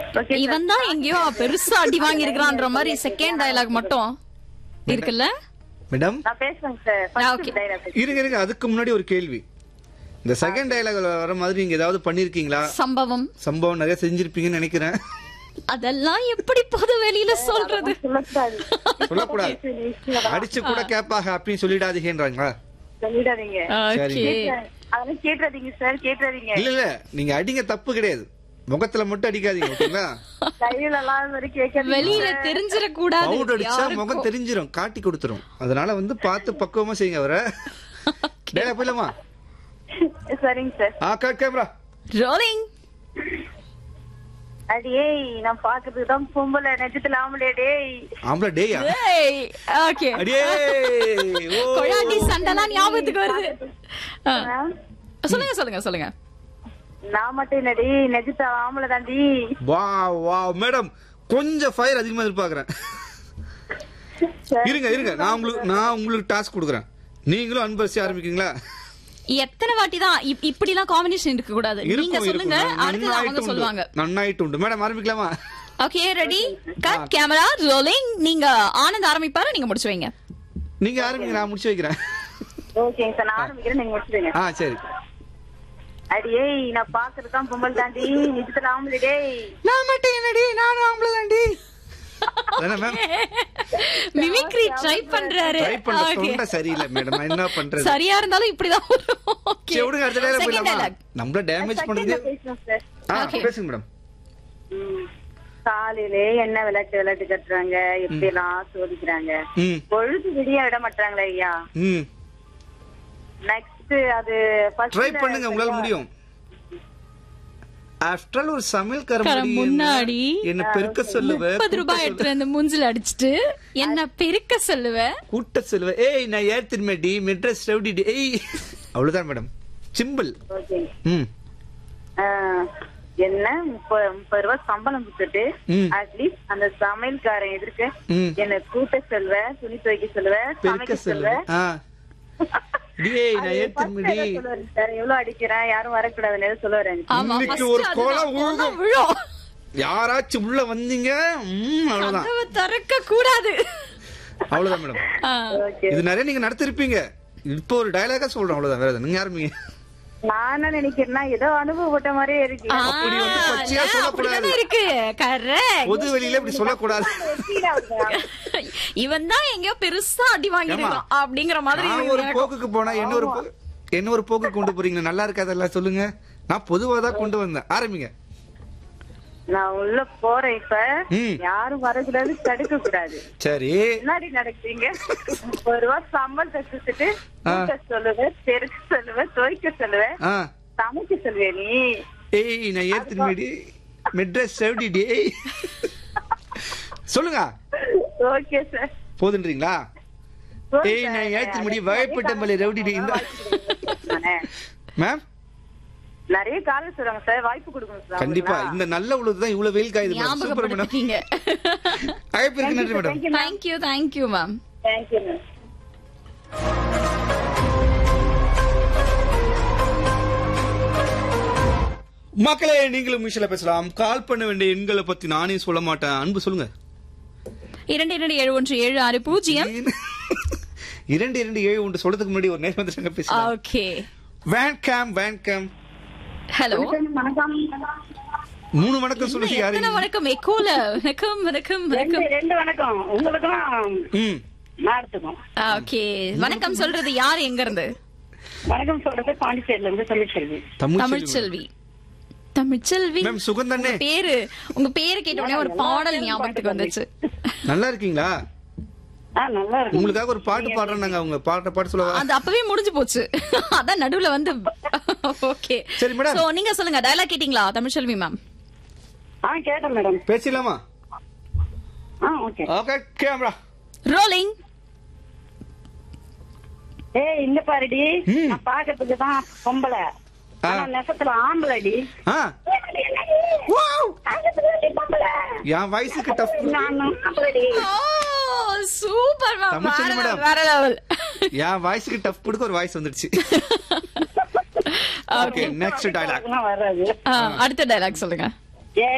Okay இவன் தான் எங்கேயோ பெருசா அடி வாங்கி இருக்கிறான்ற மாதிரி செகண்ட் டயலாக் மட்டும் இருக்குல்ல மேடம் நான் பேசுறேங்க சார் ஆ, ஃபர்ஸ்ட் okay. டைலாக் இருங்க இருங்க அதுக்கு முன்னாடி ஒரு கேள்வி இந்த செகண்ட் டயலாக் வர மாதிரி நீங்க ஏதாவது பண்ணிருக்கீங்களா சம்பவம் சம்பவம் நிறைய செஞ்சிருப்பீங்கன்னு நினைக்கிறேன் அதெல்லாம் எப்படி பொது வெளியில சொல்றது சொல்லக்கூடாது சொல்லக்கூடாது அடிச்சு கூட கேப்பாக அப்படின்னு சொல்லிடாதீங்கன்றாங்களா சொல்லிடாதீங்க ஓகே அதெல்லாம் கேட்டுறாதீங்க சார் கேட்டுறாதீங்க இல்ல இல்ல நீங்க அடிங்க தப்பு கிடையாது முகத்துல மட்டும் அடிக்காதீங்க ஓகேங்களா கையில எல்லாம் அது மாதிரி கேட்காதீங்க வெளியில தெரிஞ்சிட கூடாது பவுடர் அடிச்சா முகம் தெரிஞ்சிரும் காட்டி கொடுத்துரும் அதனால வந்து பார்த்து பக்குவமா செய்யுங்க அவரை டேலா போயிடலாமா சரிங்க சார் ஆ கட் கேமரா ரோலிங் அடியே நான் பாக்குறதுக்கு தான் பொம்பளை நெஜத்துல ஆம்பளை டேய் ஆம்பளை டேயா ஓகே அடியே ஓ கொழாண்டி சண்டைலாம் ஞாபகத்துக்கு வருது ஆ, ஆ? சொல்லுங்க சொல்லுங்க சொல்லுங்க நான் மட்டும் இல்லடி நெஜத்துல ஆம்பளை தாண்டி வா வா மேடம் கொஞ்சம் ஃபயர் அதிகமா எதிர்பார்க்கறேன் இருங்க இருங்க நான் உங்களுக்கு நான் உங்களுக்கு டாஸ்க் கொடுக்குறேன் நீங்களும் அன்பரிசி ஆரம்பிக்கீங்களா எத்தனை வாட்டி தான் இப்படி எல்லாம் காம்பினேஷன் இருக்க கூடாது நீங்க இருக்கும் சொல்லுங்க இருக்கும் அடுத்தது அவங்க நன்னாயிட்டு சொல்லுவாங்க உண்டு நன்னாயிட்டு உண்டு மேடம் ஆரம்பிக்கலாமா okay ready cut camera rolling நீங்க ஆனந்த் ஆரம்பிப்பாரு நீங்க முடிச்சு வைங்க நீங்க ஆரம்பிங்க நான் முடிச்சு வைக்கிறேன் ஓகேங்க சார் நான் ஆரம்பிக்கிறேன் நீங்க முடிச்சிடுங்க ஆ சரி அடியே நான் பாக்குறது தான் பொம்பளை தாண்டி நிஜத்துல ஆம்பளை டேய் நான் மட்டும் என்னடி நானும் ஆம்பளை தாண்டி மேம் மிமிக்ரி ட்ரை பண்றாரு ட்ரை பண்ண Okay. சொன்ன சரியில்லை மேடம் நான் என்ன பண்றது சரியா இருந்தாலும் இப்படிதான் வரும் ஓகே சரி விடுங்க அடுத்த நேரம் செகண்ட் போயிடலாமா டைலாக் நம்மள டேமேஜ் பண்ணது பேசுறேன் சார் ஆ Okay. பேசுங்க மேடம் காலையிலே என்ன விளையாட்டு விளையாட்டு கட்டுறாங்க எப்படி எல்லாம் சோதிக்கிறாங்க ம் பொழுது விடிய விட மாட்டாங்களே ஐயா ம் நெக்ஸ்ட் அது first ட்ரை ல பண்ணுங்க உங்களால முடியும் ஆஃப்டர் ஆல் ஒரு சமையல்கார காரன் முன்னாடி என்ன பெருக்க சொல்லுவ முப்பது ரூபாய் எடுத்துட்டு வந்து மூஞ்சில அடிச்சிட்டு என்ன பெருக்க சொல்லுவ கூட்ட சொல்லுவ ஏய் நான் ஏர் திரும்படி மெட்ரஸ் ரவுடி ஏய் அவ்வளவுதான் மேடம் சிம்பிள் ஓகே ம் என்ன முப்பது முப்பது ரூபாய் சம்பளம் கொடுத்துட்டு ம். அட்லீஸ்ட் அந்த சமையல்காரன் எதிர்க்க ம். என்ன கூட்ட சொல்வ துணி துவைக்க சொல்லுவ பெருக்க சமைக்க சொல்லுவ சொல்லுவ ஆ டேய் நான் ஏர் திரும்படி சார் எவ்வளவு அடிக்கிறேன் யாரும் வரக்கூடாதுன்னு எதுவும் சொல்லுவாரு ஆமா இன்னைக்கு first ஒரு அதுதான். கோலம் கோலம் விழுகும். விழும் யாராச்சும் உள்ள வந்தீங்க ம் அவ்வளவுதான் கதவை திறக்க கூடாது அவ்வளவுதான் மேடம் ஆ. ஓகே இது நிறைய நீங்க நடத்திருப்பீங்க இப்போ ஒரு டயலாகா சொல்றேன் அவ்வளவுதான் வேற எதுவும். நீங்க ஆரம்பிங்க நான் என்ன நினைக்கிறேன்னா ஏதோ அனுபவப்பட்ட மாதிரியே இருக்கு ஆ, அப்படி வந்து பச்சையா இல்ல, சொல்லக்கூடாது. அப்படிதானே இருக்கு கரெக்ட் பொது வெளியில இப்படி சொல்லக்கூடாது இவன் தான் எங்கேயோ பெருசா அடி வாங்கிருக்கான் அப்படிங்கிற மாதிரி நான் ஒரு எனக்கு- போக்குக்கு போனா என்ன ஒரு போ- என்ன ஒரு போக்கு கொண்டு போறீங்க நல்லா இருக்காதெல்லாம் சொல்லுங்க நான் பொதுவா தான் கொண்டு வந்தேன் ஆரம்பிங்க நான் உள்ள போறேன் இப்ப ம். யாரும் வரக்கூடாது தடுக்க கூடாது சரி முன்னாடி நடக்கிறீங்க ஒரு ரூபா சம்பளத்தை கொடுத்துட்டு ஆ. கூட்ட சொல்லுவேன் பெருக்க சொல்லுவேன் துவைக்க சொல்லுவேன் ஆ சமைக்க சொல்லுவே நீ ஏய் நான் ஏன் திரும்பிடி மெட்ரஸ் செவடி டேய் சொல்லுங்க ஓகே சார் போதுன்றீங்களா ஏய் நான் ஏன் திரும்படி வயப்பட்டம்பள்ளி ரவுடி டே இந்த மேம் நிறைய காலம் சொல்றாங்க சார் வாய்ப்பு கொடுக்கணும் சார் கண்டிப்பா இந்த நல்ல உள்ளது தான் இவ்வளவு வெயில் காயுது மேடம் சூப்பர் மேடம் ஞாபகப்படுத்திட்டீங்க அழைப்பிற்கு நன்றி madam thank you thank you ma'am thank you ma'am மக்களே நீங்களும் மிஷில பேசலாம் கால் பண்ண வேண்டிய எண்களை பத்தி நானே சொல்ல மாட்டேன் அன்பு சொல்லுங்க இரண்டு இரண்டு ஏழு ஒன்று ஏழு ஆறு பூஜ்ஜியம் இரண்டு இரண்டு ஏழு ஒன்று சொல்றதுக்கு முன்னாடி ஒரு நேரம் வந்து பேசலாம் ஓகே வேன் கேம் வேன் கேம் ஹலோ வணக்கம் மூணு வணக்கம் சொல்லுங்க யாரு எத்தனை வணக்கம் எக்கோல வணக்கம் வணக்கம் ரெண்டு வணக்கம் ரெண்டு வணக்கம் உங்களுக்கும் ம் மேடத்துக்கும் ஓகே வணக்கம் சொல்றது யார் எங்க இருந்து வணக்கம் சொல்றது பாண்டிச்சேரியில இருந்து தமிழ்ச்செல்வி தமிழ் தமிழ்ச்செல்வி தமிழ்ச்செல்வி மேம் சுகந்தண்ணே உங்க பேரு உங்க பேரு கேட்ட உடனே ஒரு பாடல் ஞாபகத்துக்கு வந்துச்சு நல்லா இருக்கீங்களா ஆ நல்லா இருக்கு உங்களுக்காக ஒரு பாட்டு பாடுறேன் நாங்க அவங்க பாட்ட பாட்டு சொல்லவா அது அப்பவே முடிஞ்சு போச்சு அதான் நடுவுல வந்து ஓகே சரி, madam. சோ நீங்க சொல்லுங்க டயலாக் கேட்டீங்களா தமிழ்ச்செல்வி மேம் ஆ கேட்டேன் மேடம் பேசலாமா ஆ ஓகே ஓகே கேமரா ரோலிங் ஏய் இங்க பாருடி ம். நான் பாக்கிறதுக்கு தான் பொம்பளை ஆ. ஆனா நெசத்துல ஆம்பளைடி ஆ என் வயசுக்கு டஃப் நானும் ஆம்பளைடி சூப்பர் மேம் தமிழ்ச்செல்வி வேற madam. level, வேற லெவல் என் வாய்ஸுக்கு டஃப் கொடுக்க ஒரு வாய்ஸ் வந்துடுச்சு ஓகே நெக்ஸ்ட் டயலாக் அதெல்லாம் வராது அடுத்த டயலாக் சொல்லுங்க